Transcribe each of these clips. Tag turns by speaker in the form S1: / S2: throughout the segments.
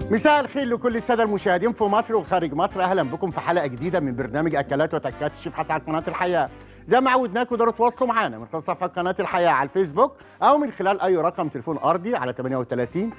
S1: مساء الخير لكل الساده المشاهدين في مصر وخارج مصر اهلا بكم في حلقه جديده من برنامج اكلات وتكات الشيف حسن على قناه الحياه زي ما عودناكم تقدروا تواصلوا معانا من خلال صفحه قناه الحياه على الفيسبوك او من خلال اي رقم تليفون ارضي على 38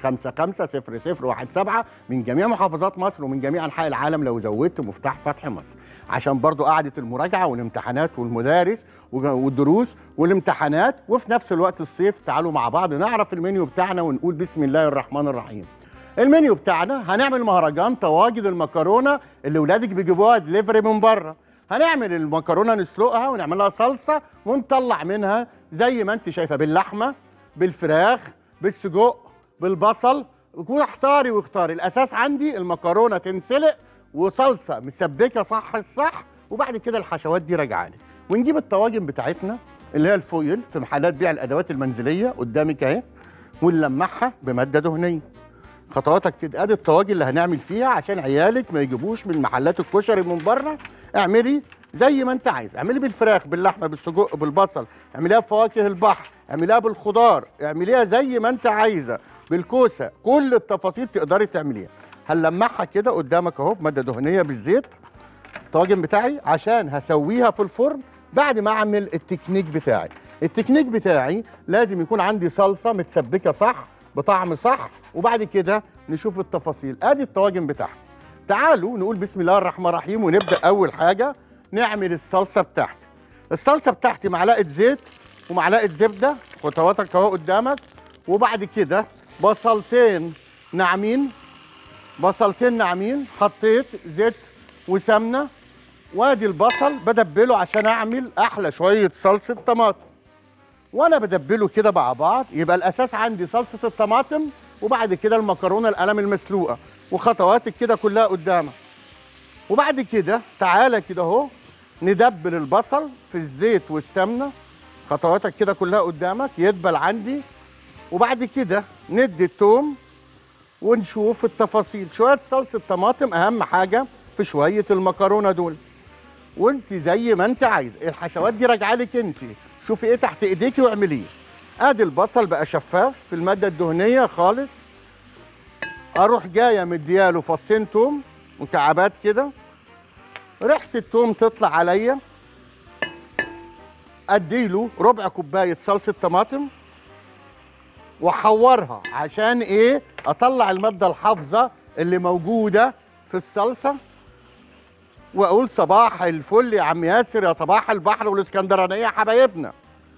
S1: 55 0017 من جميع محافظات مصر ومن جميع انحاء العالم لو زودت مفتاح فتح مصر عشان برضو قعده المراجعه والامتحانات والمدارس والدروس والامتحانات وفي نفس الوقت الصيف تعالوا مع بعض نعرف المنيو بتاعنا ونقول بسم الله الرحمن الرحيم المنيو بتاعنا هنعمل مهرجان تواجد المكرونه اللي ولادك بيجيبوها دليفري من بره هنعمل المكرونه نسلقها ونعملها صلصه ونطلع منها زي ما انت شايفه باللحمه بالفراخ بالسجق بالبصل واختاري واختاري الاساس عندي المكرونه تنسلق وصلصه مسبكه صح الصح وبعد كده الحشوات دي راجعه لي ونجيب الطواجن بتاعتنا اللي هي الفويل في محلات بيع الادوات المنزليه قدامك اهي ونلمعها بماده دهنيه خطواتك كده ادي الطواجن اللي هنعمل فيها عشان عيالك ما يجيبوش من محلات الكشري من بره اعملي زي ما انت عايز اعملي بالفراخ باللحمه بالسجق بالبصل اعمليها بفواكه البحر اعمليها بالخضار اعمليها زي ما انت عايزه بالكوسه كل التفاصيل تقدري تعمليها هنلمعها كده قدامك اهو بماده دهنيه بالزيت الطواجن بتاعي عشان هسويها في الفرن بعد ما اعمل التكنيك بتاعي التكنيك بتاعي لازم يكون عندي صلصه متسبكه صح بطعم صح وبعد كده نشوف التفاصيل ادي الطواجن بتاعتي تعالوا نقول بسم الله الرحمن الرحيم ونبدا اول حاجه نعمل الصلصه بتاعتي الصلصه بتاعتي معلقه زيت ومعلقه زبده خطواتك اهو قدامك وبعد كده بصلتين ناعمين بصلتين ناعمين حطيت زيت وسمنه وادي البصل بدبله عشان اعمل احلى شويه صلصه طماطم وانا بدبله كده مع بعض يبقى الاساس عندي صلصه الطماطم وبعد كده المكرونه القلم المسلوقه وخطواتك كده كلها قدامك وبعد كده تعالى كده اهو ندبل البصل في الزيت والسمنه خطواتك كده كلها قدامك يدبل عندي وبعد كده ندي التوم ونشوف التفاصيل شويه صلصه طماطم اهم حاجه في شويه المكرونه دول وانت زي ما انت عايز الحشوات دي راجعه لك انت شوفي ايه تحت ايديكي واعمليه ادي البصل بقى شفاف في الماده الدهنيه خالص اروح جايه مدياله فصين توم مكعبات كده ريحه التوم تطلع عليا اديله ربع كوبايه صلصه طماطم واحورها عشان ايه اطلع الماده الحافظه اللي موجوده في الصلصه واقول صباح الفل يا عم ياسر يا صباح البحر والاسكندرانيه يا حبايبنا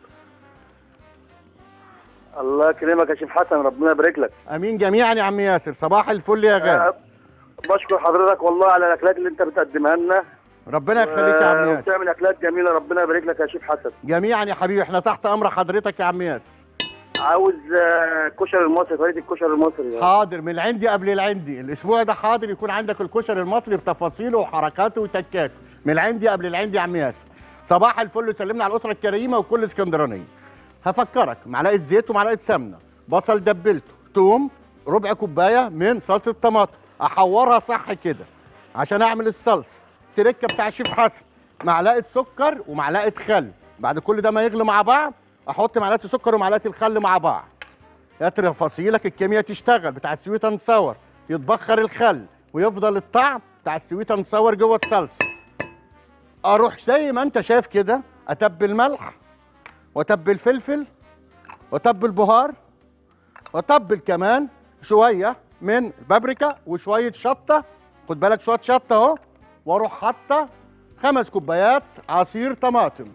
S2: الله يكرمك يا شيخ حسن ربنا يبارك لك
S1: امين جميعا يا عم ياسر صباح الفل يا غالي
S2: أه بشكر حضرتك والله على الاكلات اللي انت بتقدمها لنا
S1: ربنا يخليك يا عم
S2: آه،
S1: ياسر
S2: وبتعمل اكلات جميله ربنا يبارك لك يا شيخ حسن
S1: جميعا يا حبيبي احنا تحت امر حضرتك يا عم ياسر
S2: عاوز آه، كشري المصري طريقه الكشري المصري
S1: حاضر من العندي قبل العندي الاسبوع ده حاضر يكون عندك الكشري المصري بتفاصيله وحركاته وتكاته من العندي قبل العندي يا عم ياسر صباح الفل وسلمنا على الاسره الكريمه وكل اسكندرانيه هفكرك معلقه زيت ومعلقه سمنه بصل دبلته توم ربع كوبايه من صلصه طماطم احورها صح كده عشان اعمل الصلصه التركه بتاع الشيف حسن معلقه سكر ومعلقه خل بعد كل ده ما يغلي مع بعض احط معلقه السكر ومعلقه الخل مع بعض يا تفاصيلك الكيمياء تشتغل بتاع السويت اند ساور يتبخر الخل ويفضل الطعم بتاع السويت اند ساور جوه الصلصه اروح زي ما انت شايف كده اتبل ملح واتبل فلفل واتبل بهار واتبل كمان شويه من بابريكا وشويه شطه خد بالك شويه شطه اهو واروح حاطه خمس كوبايات عصير طماطم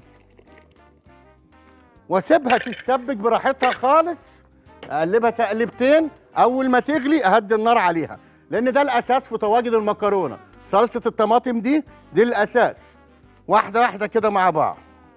S1: واسيبها تتسبك براحتها خالص اقلبها تقلبتين اول ما تغلي اهدي النار عليها لان ده الاساس في تواجد المكرونه صلصه الطماطم دي دي الاساس واحده واحده كده مع بعض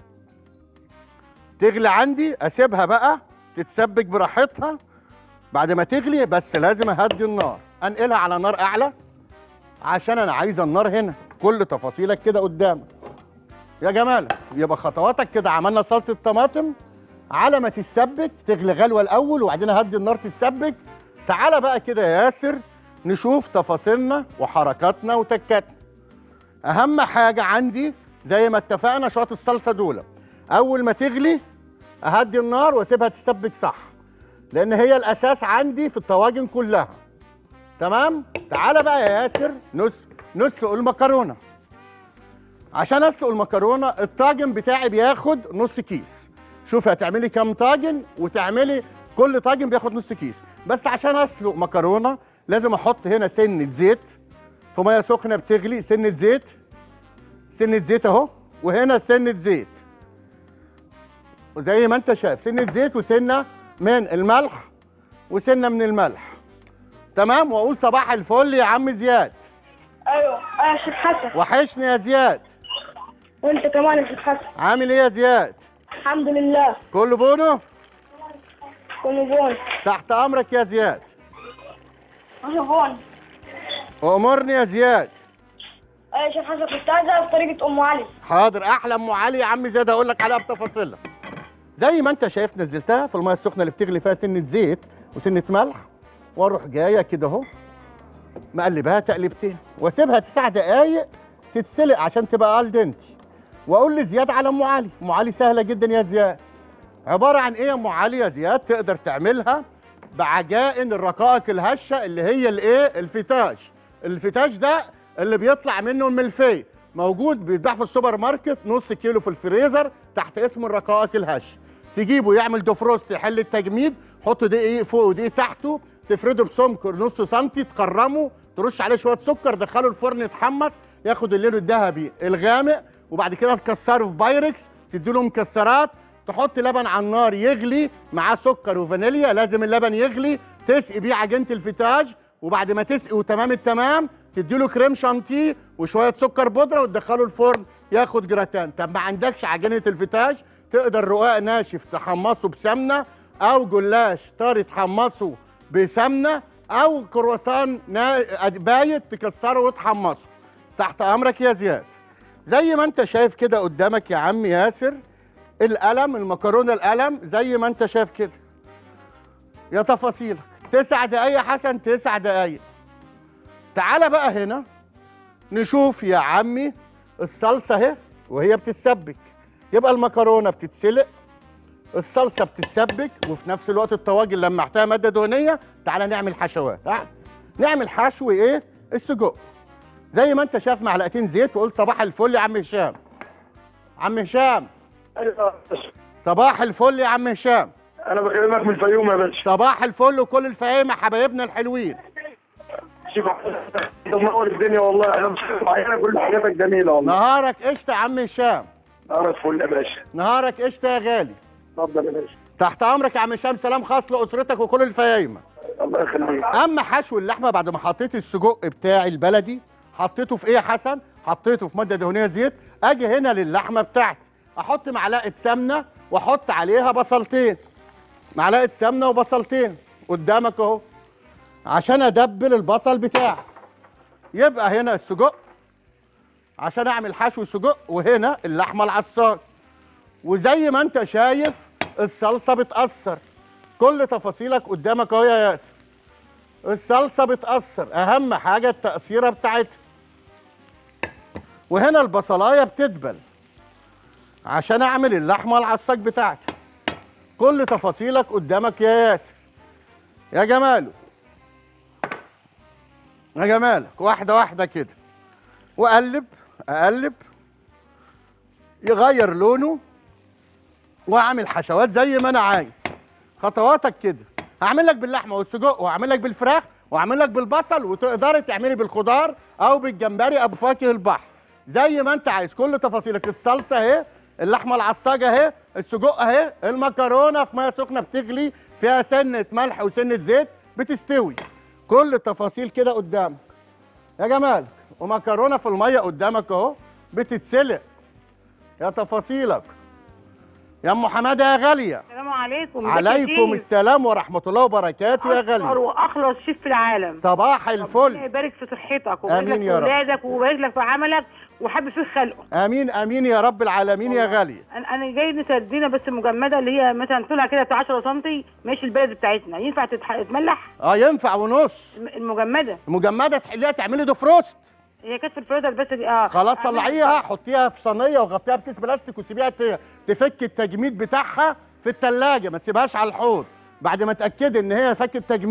S1: تغلي عندي اسيبها بقى تتسبك براحتها بعد ما تغلي بس لازم اهدي النار انقلها على نار اعلى عشان انا عايز النار هنا كل تفاصيلك كده قدامك يا جمالك يبقى خطواتك كده عملنا صلصه طماطم على ما تتسبك تغلي غلوه الاول وبعدين اهدي النار تتسبك تعالى بقى كده يا ياسر نشوف تفاصيلنا وحركاتنا وتكاتنا اهم حاجه عندي زي ما اتفقنا شويه الصلصه دول اول ما تغلي اهدي النار واسيبها تتسبك صح لان هي الاساس عندي في الطواجن كلها تمام تعالى بقى يا ياسر نس نسلق المكرونه عشان اسلق المكرونه الطاجن بتاعي بياخد نص كيس شوف هتعملي كام طاجن وتعملي كل طاجن بياخد نص كيس بس عشان اسلق مكرونه لازم احط هنا سنه زيت في ميه سخنه بتغلي سنه زيت سنه زيت اهو وهنا سنه زيت وزي ما انت شايف سنه زيت وسنه من الملح وسنه من الملح تمام واقول صباح الفل يا عم زياد
S3: ايوه ايوه يا شيخ حسن
S1: وحشني يا زياد
S3: وانت كمان يا شيخ حسن
S1: عامل ايه يا زياد
S3: الحمد لله
S1: كله بونو
S3: كله بون
S1: تحت امرك يا زياد
S3: كله بون
S1: وامرني يا زياد
S3: ايوه يا شيخ حسن كنت عايز اعرف طريقة ام علي
S1: حاضر احلى ام علي يا عم زياد اقول لك عليها بتفاصيلها زي ما انت شايف نزلتها في الميه السخنه اللي بتغلي فيها سنه زيت وسنه ملح واروح جايه كده اهو مقلبها تقلبتين واسيبها تسع دقايق تتسلق عشان تبقى الدنتي واقول لزياد على ام علي ام علي سهله جدا يا زياد عباره عن ايه يا ام علي يا زياد تقدر تعملها بعجائن الرقائق الهشه اللي هي الايه الفتاش الفتاش ده اللي بيطلع منه الملفيه موجود بيتباع في السوبر ماركت نص كيلو في الفريزر تحت اسم الرقائق الهشه تجيبه يعمل دوفروست يحل التجميد حط دقيق فوق ودقيق تحته تفرده بسمكر نص سنتي تكرمه ترش عليه شويه سكر دخله الفرن يتحمص ياخد اللون الذهبي الغامق وبعد كده تكسره في بايركس تديله مكسرات تحط لبن على النار يغلي معاه سكر وفانيليا لازم اللبن يغلي تسقي بيه عجينه الفتاج وبعد ما تسقي وتمام التمام تديله كريم شانتيه وشويه سكر بودره وتدخله الفرن ياخد جراتان طب ما عندكش عجينه الفتاج تقدر رقاق ناشف تحمصه بسمنه او جلاش طاري تحمصه بسمنه او كرواسون نا- بايت تكسره وتحمصه تحت امرك يا زياد زي ما انت شايف كده قدامك يا عم ياسر القلم المكرونه القلم زي ما انت شايف كده يا تفاصيلك تسع دقايق يا حسن تسع دقايق تعالى بقى هنا نشوف يا عمي الصلصه اهي وهي بتتسبك يبقى المكرونه بتتسلق الصلصه بتتسبك وفي نفس الوقت الطواجن لمعتها ماده دهنيه تعالى نعمل حشوات تعال. نعمل حشو ايه السجق زي ما انت شايف معلقتين زيت وقول صباح الفل يا عم هشام عم هشام
S2: ايوه
S1: صباح الفل يا عم هشام
S2: انا بكلمك من الفيوم يا باشا
S1: صباح الفل وكل الفهيمه حبايبنا الحلوين
S2: شوف انت منور الدنيا والله انا مش معانا كل حاجاتك جميله والله
S1: نهارك قشطه يا عم هشام
S2: نهارك فل يا باشا
S1: نهارك قشطه يا غالي
S2: اتفضل يا باشا
S1: تحت امرك يا عم هشام سلام خاص لاسرتك وكل الفهيمه
S2: الله يخليك
S1: اما حشو اللحمه بعد ما حطيت السجق بتاعي البلدي حطيته في ايه يا حسن حطيته في ماده دهنيه زيت اجي هنا للحمه بتاعتي احط معلقه سمنه واحط عليها بصلتين معلقه سمنه وبصلتين قدامك اهو عشان ادبل البصل بتاعي يبقى هنا السجق عشان اعمل حشو سجق وهنا اللحمه العصار وزي ما انت شايف الصلصه بتاثر كل تفاصيلك قدامك اهو يا ياسر الصلصه بتاثر اهم حاجه التاثيره بتاعتها وهنا البصلايه بتدبل عشان اعمل اللحمه العصاك بتاعتي كل تفاصيلك قدامك يا ياسر يا جماله يا جمالك واحده واحده كده واقلب اقلب يغير لونه واعمل حشوات زي ما انا عايز خطواتك كده هعمل لك باللحمه والسجق وهعمل لك بالفراخ وهعمل لك بالبصل وتقدري تعملي بالخضار او بالجمبري او بفواكه البحر زي ما انت عايز كل تفاصيلك الصلصه اهي اللحمه العصاجه اهي السجق اهي المكرونه في ميه سخنه بتغلي فيها سنه ملح وسنه زيت بتستوي كل التفاصيل كده قدامك يا جمالك ومكرونه في الميه قدامك اهو بتتسلق يا تفاصيلك يا ام حماده يا غاليه
S4: السلام عليكم
S1: عليكم السلام ورحمه الله وبركاته يا
S4: أكبر
S1: غاليه
S4: واخلص شيف في العالم
S1: صباح
S4: ربنا
S1: الفل
S4: يبارك في صحتك ويبارك
S1: آمين
S4: لك
S1: يا
S4: في
S1: رب.
S4: ولادك ويبارك لك في عملك وحب فيك خلقه
S1: امين امين يا رب العالمين يا غاليه
S4: انا انا جاي نسردينه بس مجمده اللي هي مثلا طولها كده بتاع 10 سم ماشي البلد بتاعتنا ينفع تتح- تتملح
S1: اه ينفع ونص
S4: الم- المجمده
S1: مجمده تحليها تعملي دو فروست
S4: هي كانت في الفريزر بس دي اه
S1: خلاص
S4: أعملها
S1: طلعيها
S4: إزاي؟
S1: حطيها في صينيه وغطيها بكيس بلاستيك وسيبيها ت- تفك التجميد بتاعها في الثلاجه ما تسيبهاش على الحوض بعد ما تاكدي ان هي فك التجميد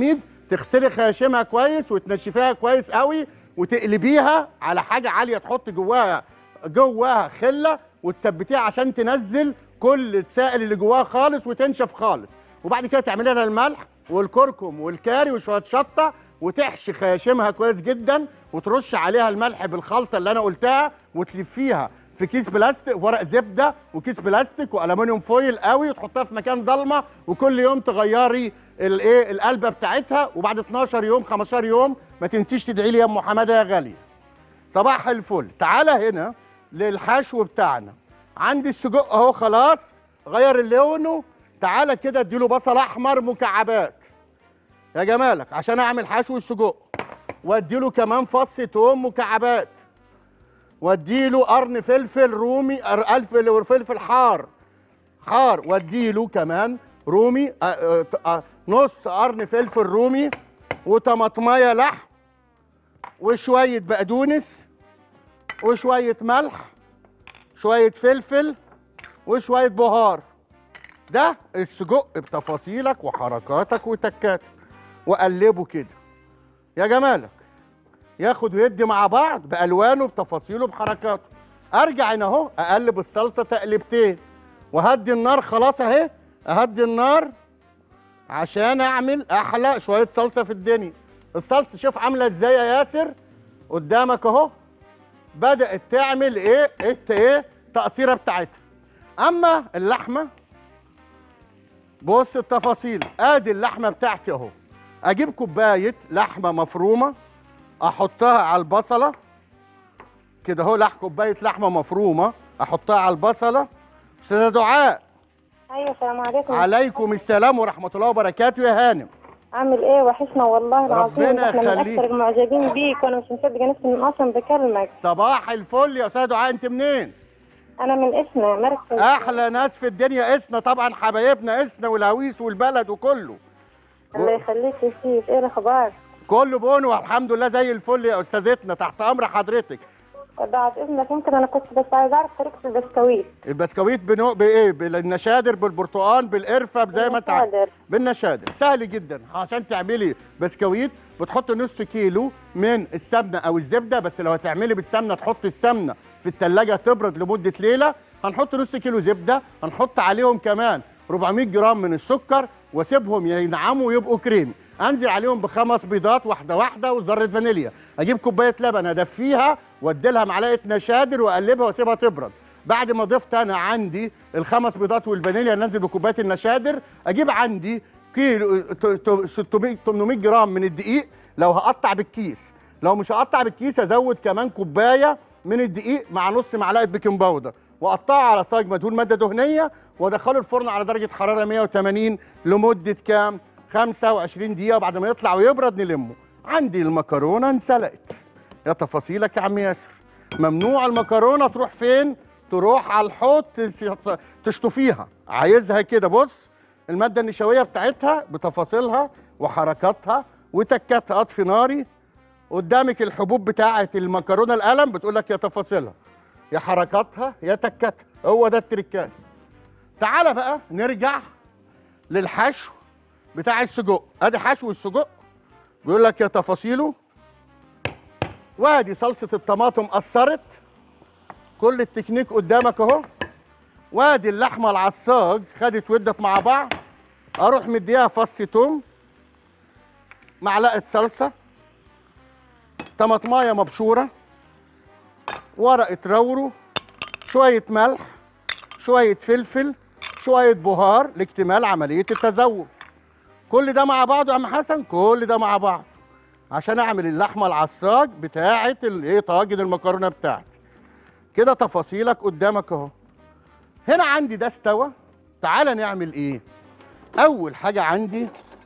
S1: تغسلي خياشيمها كويس وتنشفيها كويس قوي وتقلبيها على حاجه عاليه تحط جواها جواها خله وتثبتيها عشان تنزل كل السائل اللي جواها خالص وتنشف خالص وبعد كده تعملي لها الملح والكركم والكاري وشويه شطه وتحشي خياشيمها كويس جدا وترش عليها الملح بالخلطه اللي انا قلتها وتلفيها في كيس بلاستيك ورق زبده وكيس بلاستيك والومنيوم فويل قوي وتحطها في مكان ضلمه وكل يوم تغيري الايه القلبه بتاعتها وبعد 12 يوم 15 يوم ما تنسيش تدعي لي يا ام حماده يا غاليه صباح الفل تعالى هنا للحشو بتاعنا عندي السجق اهو خلاص غير لونه تعالى كده اديله بصل احمر مكعبات يا جمالك عشان اعمل حشو السجق واديله كمان فص توم مكعبات واديله قرن فلفل رومي أر- الف فلفل حار حار واديله كمان رومي آه، آه، آه، نص قرن فلفل رومي وطماطمايه لحم وشويه بقدونس وشويه ملح شويه فلفل وشويه بهار ده السجق بتفاصيلك وحركاتك وتكاتك وقلبه كده يا جمالك ياخد ويدي مع بعض بالوانه بتفاصيله بحركاته ارجع هنا اهو اقلب الصلصه تقلبتين وهدي النار خلاص اهي اهدي النار عشان اعمل احلى شويه صلصه في الدنيا الصلصه شوف عامله ازاي يا ياسر قدامك اهو بدات تعمل ايه ايه ايه تقصيره بتاعتها اما اللحمه بص التفاصيل ادي اللحمه بتاعتي اهو اجيب كوبايه لحمه مفرومه احطها على البصله كده اهو لح كوبايه لحمه مفرومه احطها على البصله استاذه دعاء
S5: ايوه السلام عليكم
S1: عليكم السلام ورحمه الله وبركاته يا هانم
S5: عامل ايه وحشنا والله العظيم
S1: ربنا
S5: احنا من
S1: يخليك.
S5: اكثر المعجبين بيك وانا مش مصدقه نفسي من اصلا بكلمك
S1: صباح الفل يا استاذه دعاء انت منين
S5: انا من اسنا مركز
S1: احلى ناس في الدنيا اسنا طبعا حبايبنا اسنا والهويس والبلد وكله
S5: الله يخليك يا سيف ايه الاخبار
S1: كله بون والحمد لله زي الفل يا استاذتنا تحت امر حضرتك
S5: بعد اذنك يمكن انا كنت بس عايز اعرف طريقه البسكويت
S1: البسكويت بنوع بايه بالنشادر بالبرتقال بالقرفه زي ما انت عايز
S5: بالنشادر.
S1: بالنشادر سهل جدا عشان تعملي بسكويت بتحط نص كيلو من السمنه او الزبده بس لو هتعملي بالسمنه تحط السمنه في الثلاجه تبرد لمده ليله هنحط نص كيلو زبده هنحط عليهم كمان 400 جرام من السكر واسيبهم ينعموا ويبقوا كريمي انزل عليهم بخمس بيضات واحده واحده وذره فانيليا اجيب كوبايه لبن ادفيها وادي لها معلقه نشادر واقلبها واسيبها تبرد بعد ما ضفت انا عندي الخمس بيضات والفانيليا ننزل بكوبايه النشادر اجيب عندي كيلو ت- ت- 600 800 جرام من الدقيق لو هقطع بالكيس لو مش هقطع بالكيس ازود كمان كوبايه من الدقيق مع نص معلقه بيكنج باودر واقطعه على صاج مدهون ماده دهنيه وادخله الفرن على درجه حراره 180 لمده كام 25 دقيقه بعد ما يطلع ويبرد نلمه عندي المكرونه انسلقت يا تفاصيلك يا عم ياسر ممنوع المكرونه تروح فين تروح على الحوض تس- تشطفيها عايزها كده بص الماده النشويه بتاعتها بتفاصيلها وحركاتها وتكاتها اطفي ناري قدامك الحبوب بتاعه المكرونه القلم بتقول لك يا تفاصيلها يا حركاتها يا تكاتها هو ده التركات تعالى بقى نرجع للحشو بتاع السجق ادي حشو السجق بيقول لك يا تفاصيله وادي صلصه الطماطم قصرت كل التكنيك قدامك اهو وادي اللحمه العصاج خدت ودت مع بعض اروح مديها فص توم معلقه صلصه طماطمايه مبشوره ورقه رورو شويه ملح شويه فلفل شويه بهار لاكتمال عمليه التذوب كل ده مع بعضه يا عم حسن كل ده مع بعض عشان اعمل اللحمه العصاج بتاعه الايه طاجن المكرونه بتاعتي كده تفاصيلك قدامك اهو هنا عندي ده استوى تعالى نعمل ايه اول حاجه عندي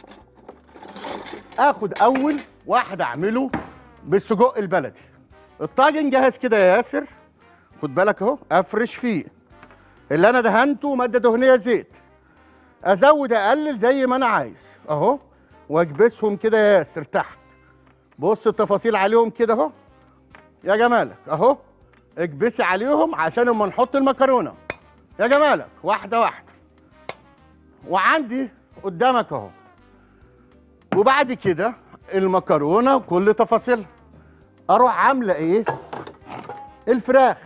S1: اخد اول واحد اعمله بالسجق البلدي الطاجن جاهز كده يا ياسر خد بالك اهو افرش فيه اللي انا دهنته ماده دهنيه زيت ازود اقلل زي ما انا عايز اهو واكبسهم كده يا ياسر تحت بص التفاصيل عليهم كده اهو يا جمالك اهو اكبسي عليهم عشان اما نحط المكرونه يا جمالك واحده واحده وعندي قدامك اهو وبعد كده المكرونه وكل تفاصيلها اروح عامله ايه الفراخ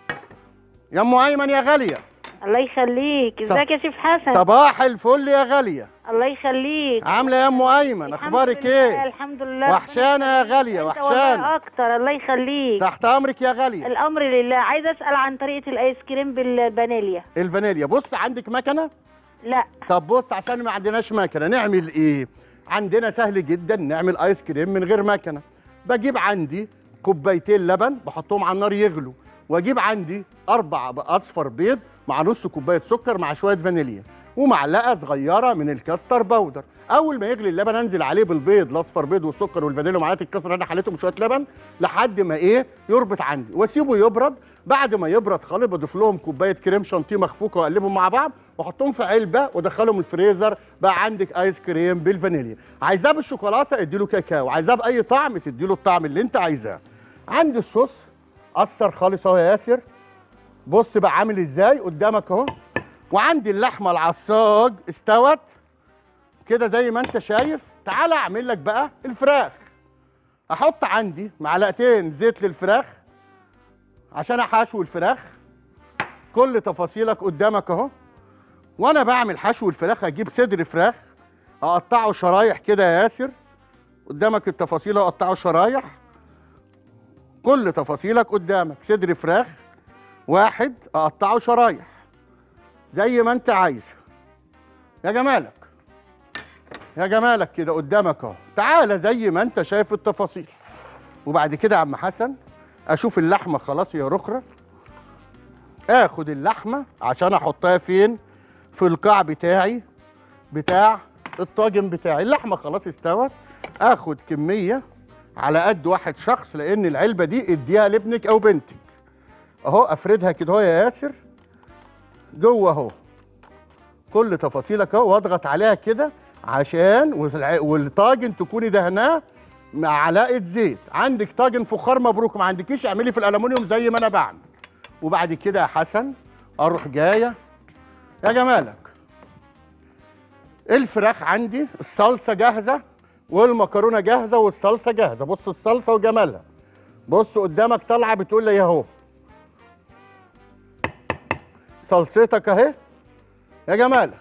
S1: يا ام ايمن يا غاليه
S6: الله يخليك ازيك يا شيف حسن
S1: صباح الفل يا غاليه
S6: الله يخليك
S1: عامله يا ام ايمن
S6: الحمد
S1: اخبارك
S6: لله،
S1: ايه
S6: الحمد لله
S1: وحشانه يا غاليه
S6: انت والله
S1: وحشانه
S6: اكتر الله يخليك
S1: تحت امرك يا غاليه
S6: الامر لله عايزه اسال عن طريقه الايس كريم بالفانيليا
S1: الفانيليا بص عندك مكنه
S6: لا
S1: طب بص عشان ما عندناش مكنه نعمل ايه عندنا سهل جدا نعمل ايس كريم من غير مكنه بجيب عندي كوبايتين لبن بحطهم على النار يغلوا واجيب عندي اربع اصفر بيض مع نص كوبايه سكر مع شويه فانيليا ومعلقه صغيره من الكاستر باودر اول ما يغلي اللبن انزل عليه بالبيض الاصفر بيض والسكر والفانيليا ومعلقه الكاستر اللي انا حليتهم شويه لبن لحد ما ايه يربط عندي واسيبه يبرد بعد ما يبرد خالص بضيف لهم كوبايه كريم شانتيه مخفوقه واقلبهم مع بعض واحطهم في علبه وادخلهم الفريزر بقى عندك ايس كريم بالفانيليا عايزاه بالشوكولاته اديله كاكاو عايزاه باي طعم تديله الطعم اللي انت عايزاه عندي الصوص اثر خالص اهو يا ياسر بص بقى عامل ازاي قدامك اهو وعندي اللحمه العصاج استوت كده زي ما انت شايف تعالى اعمل لك بقى الفراخ احط عندي معلقتين زيت للفراخ عشان احشو الفراخ كل تفاصيلك قدامك اهو وانا بعمل حشو الفراخ اجيب صدر فراخ اقطعه شرايح كده يا ياسر قدامك التفاصيل اقطعه شرايح كل تفاصيلك قدامك صدر فراخ واحد اقطعه شرايح زي ما انت عايز يا جمالك يا جمالك كده قدامك اهو تعالى زي ما انت شايف التفاصيل وبعد كده يا عم حسن اشوف اللحمه خلاص يا رخره اخد اللحمه عشان احطها فين في القاع بتاعي بتاع الطاجن بتاعي اللحمه خلاص استوت اخد كميه على قد واحد شخص لان العلبه دي اديها لابنك او بنتك اهو افردها كده اهو يا ياسر جوه اهو كل تفاصيلك اهو واضغط عليها كده عشان والع- والطاجن تكوني دهناه مع معلقه زيت عندك طاجن فخار مبروك ما عندكيش اعملي في الالومنيوم زي ما انا بعمل وبعد كده يا حسن اروح جايه يا جمالك الفراخ عندي الصلصه جاهزه والمكرونه جاهزه والصلصه جاهزه بص الصلصه وجمالها بص قدامك طالعه بتقول لي اهو صلصتك اهي يا جمالك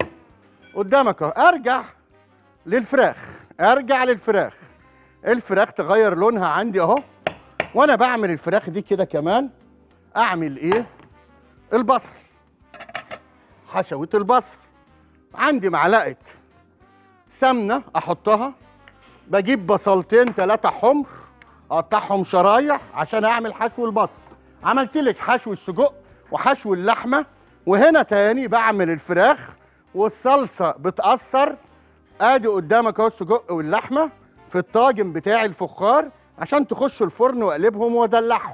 S1: قدامك اهو ارجع للفراخ ارجع للفراخ الفراخ تغير لونها عندي اهو وانا بعمل الفراخ دي كده كمان اعمل ايه البصل حشوة البصل عندي معلقه سمنه احطها بجيب بصلتين ثلاثه حمر اقطعهم شرايح عشان اعمل حشو البصل عملت لك حشو السجق وحشو اللحمه وهنا تاني بعمل الفراخ والصلصه بتاثر ادي قدامك اهو السجق واللحمه في الطاجن بتاعي الفخار عشان تخش الفرن واقلبهم وادلعهم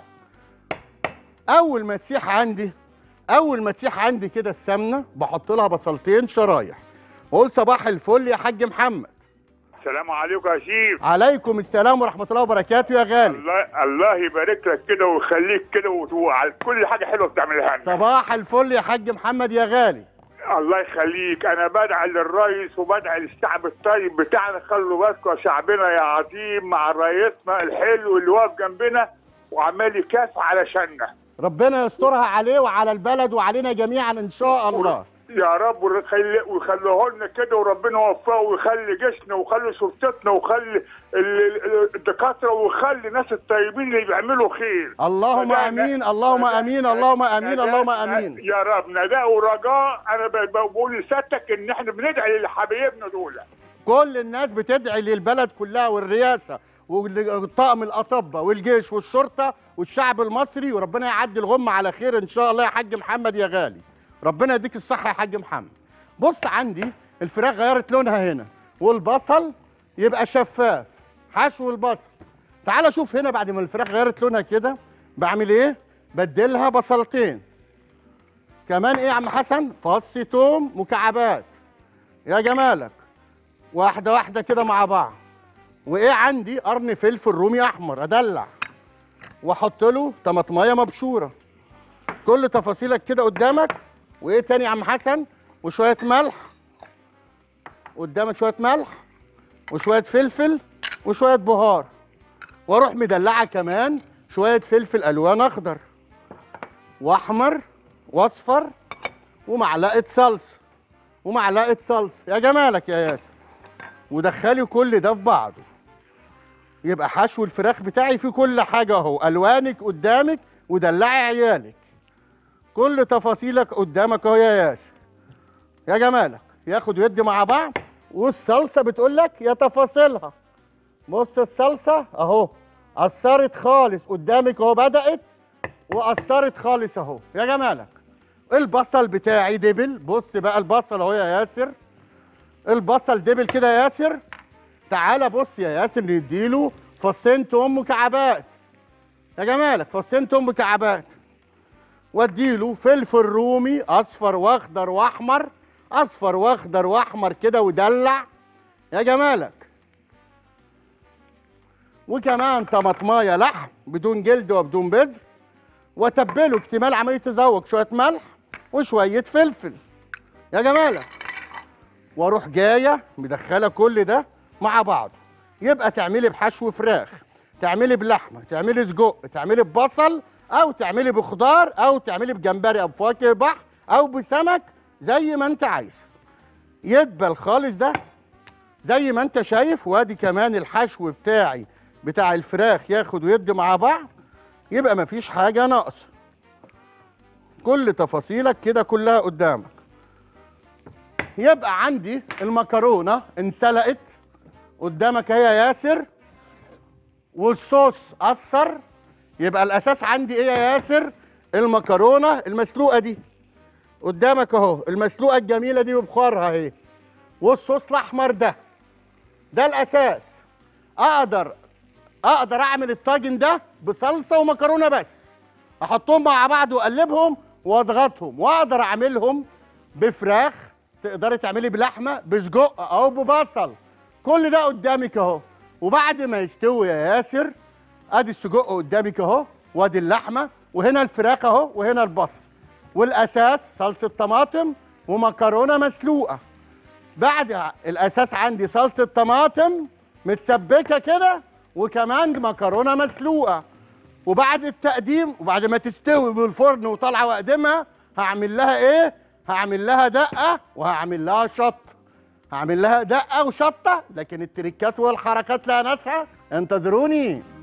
S1: اول ما تسيح عندي اول ما تسيح عندي كده السمنه بحط لها بصلتين شرايح واقول صباح الفل يا حاج محمد
S7: السلام عليكم يا شيف
S1: عليكم السلام ورحمه الله وبركاته يا غالي
S7: الله الله يبارك لك كده ويخليك كده وت- وعلى كل حاجه حلوه بتعملها لنا
S1: صباح الفل يا حاج محمد يا غالي
S7: الله يخليك انا بدعي للرئيس وبدعي للشعب الطيب بتاعنا خلوا بالكم يا شعبنا يا عظيم مع رئيسنا الحلو اللي واقف جنبنا وعمال يكافح علشاننا
S1: ربنا يسترها عليه وعلى البلد وعلينا جميعا ان شاء الله
S7: يا رب ويخلي- ويخلوه لنا كده وربنا يوفقه ويخلي جيشنا ويخلي شرطتنا ويخلي ال- ال- الدكاتره ويخلي الناس الطيبين اللي بيعملوا خير
S1: اللهم
S7: فده-
S1: امين اللهم امين اللهم امين اللهم امين
S7: يا رب نداء ورجاء انا ب- بقول لسيادتك ان احنا بندعي لحبايبنا دول
S1: كل الناس بتدعي للبلد كلها والرئاسه والطاقم الاطباء والجيش والشرطه والشعب المصري وربنا يعدي الغمه على خير ان شاء الله يا حاج محمد يا غالي ربنا يديك الصحه يا حاج محمد بص عندي الفراخ غيرت لونها هنا والبصل يبقى شفاف حشو البصل تعال شوف هنا بعد ما الفراخ غيرت لونها كده بعمل ايه بدلها بصلتين كمان ايه يا عم حسن فص توم مكعبات يا جمالك واحده واحده كده مع بعض وايه عندي قرن فلفل رومي احمر ادلع واحط له طماطمايه مبشوره كل تفاصيلك كده قدامك وايه تاني يا عم حسن وشويه ملح قدامك شويه ملح وشويه فلفل وشويه بهار واروح مدلعه كمان شويه فلفل الوان اخضر واحمر واصفر ومعلقه صلصه ومعلقه صلصه يا جمالك يا ياسر ودخلي كل ده في بعضه يبقى حشو الفراخ بتاعي فيه كل حاجه اهو الوانك قدامك ودلعي عيالك كل تفاصيلك قدامك اهو يا ياسر يا جمالك ياخد ويدي مع بعض والصلصه بتقول لك يا تفاصيلها بص الصلصه اهو قصرت خالص قدامك اهو بدات وقصرت خالص اهو يا جمالك البصل بتاعي دبل بص بقى البصل اهو يا ياسر البصل دبل كده يا ياسر تعالى بص يا ياسر نديله فصين توم مكعبات يا جمالك فصين توم مكعبات واديله فلفل رومي اصفر واخضر واحمر اصفر واخضر واحمر كده ودلع يا جمالك وكمان طماطمايه لحم بدون جلد وبدون بذر واتبله اكتمال عمليه تذوق شويه ملح وشويه فلفل يا جمالك واروح جايه مدخله كل ده مع بعضه يبقى تعملي بحشو فراخ تعملي بلحمه تعملي سجق تعملي ببصل او تعملي بخضار او تعملي بجمبري او بفواكه بحر او بسمك زي ما انت عايز يدبل خالص ده زي ما انت شايف وادي كمان الحشو بتاعي بتاع الفراخ ياخد ويدي مع بعض يبقى مفيش حاجه ناقصه كل تفاصيلك كده كلها قدامك يبقى عندي المكرونه انسلقت قدامك اهي يا ياسر والصوص اثر يبقى الاساس عندي ايه يا ياسر المكرونه المسلوقه دي قدامك اهو المسلوقه الجميله دي ببخارها اهي والصوص الاحمر ده ده الاساس اقدر اقدر اعمل الطاجن ده بصلصه ومكرونه بس احطهم مع بعض واقلبهم واضغطهم واقدر اعملهم بفراخ تقدري تعملي بلحمه بسجق او ببصل كل ده قدامك اهو وبعد ما يستوي يا ياسر ادي السجق قدامك اهو وادي اللحمه وهنا الفراخ اهو وهنا البصل والاساس صلصه طماطم ومكرونه مسلوقه بعد الاساس عندي صلصه طماطم متسبكه كده وكمان مكرونه مسلوقه وبعد التقديم وبعد ما تستوي بالفرن وطالعه واقدمها هعمل لها ايه هعمل لها دقه وهعمل لها شط هعمل لها دقه وشطه لكن التريكات والحركات لها ناسها انتظروني